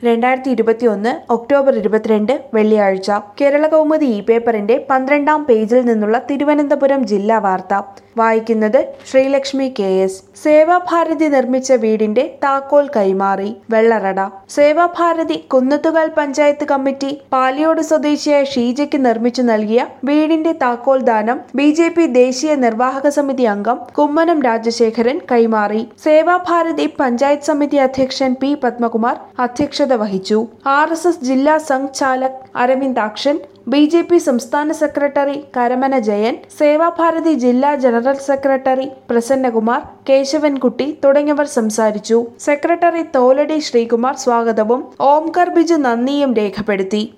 രണ്ടായിരത്തി ഇരുപത്തിയൊന്ന് ഒക്ടോബർ ഇരുപത്തിരണ്ട് വെള്ളിയാഴ്ച കേരള കൗമുദി ഇ പേപ്പറിന്റെ പന്ത്രണ്ടാം പേജിൽ നിന്നുള്ള തിരുവനന്തപുരം ജില്ലാ വാർത്ത വായിക്കുന്നത് ശ്രീലക്ഷ്മി കെ എസ് സേവാഭാരതി നിർമ്മിച്ച വീടിന്റെ താക്കോൽ കൈമാറി വെള്ളറട സേവാഭാരതി കുന്നത്തുകാൽ പഞ്ചായത്ത് കമ്മിറ്റി പാലിയോട് സ്വദേശിയായ ഷീജയ്ക്ക് നിർമ്മിച്ചു നൽകിയ വീടിന്റെ താക്കോൽ ദാനം ബി ജെ പി ദേശീയ നിർവാഹക സമിതി അംഗം കുമ്മനം രാജശേഖരൻ കൈമാറി സേവാഭാരതി പഞ്ചായത്ത് സമിതി അധ്യക്ഷൻ പി പത്മകുമാർ അധ്യക്ഷത വഹിച്ചു ആർ എസ് എസ് ജില്ലാ സംഘ് ചാലക് അരവിന്ദാക്ഷൻ ബി ജെ പി സംസ്ഥാന സെക്രട്ടറി കരമന ജയൻ സേവാഭാരതി ജില്ലാ ജനറൽ സെക്രട്ടറി പ്രസന്നകുമാർ കേശവൻകുട്ടി തുടങ്ങിയവർ സംസാരിച്ചു സെക്രട്ടറി തോലടി ശ്രീകുമാർ സ്വാഗതവും ഓംകർ ബിജു നന്ദിയും രേഖപ്പെടുത്തി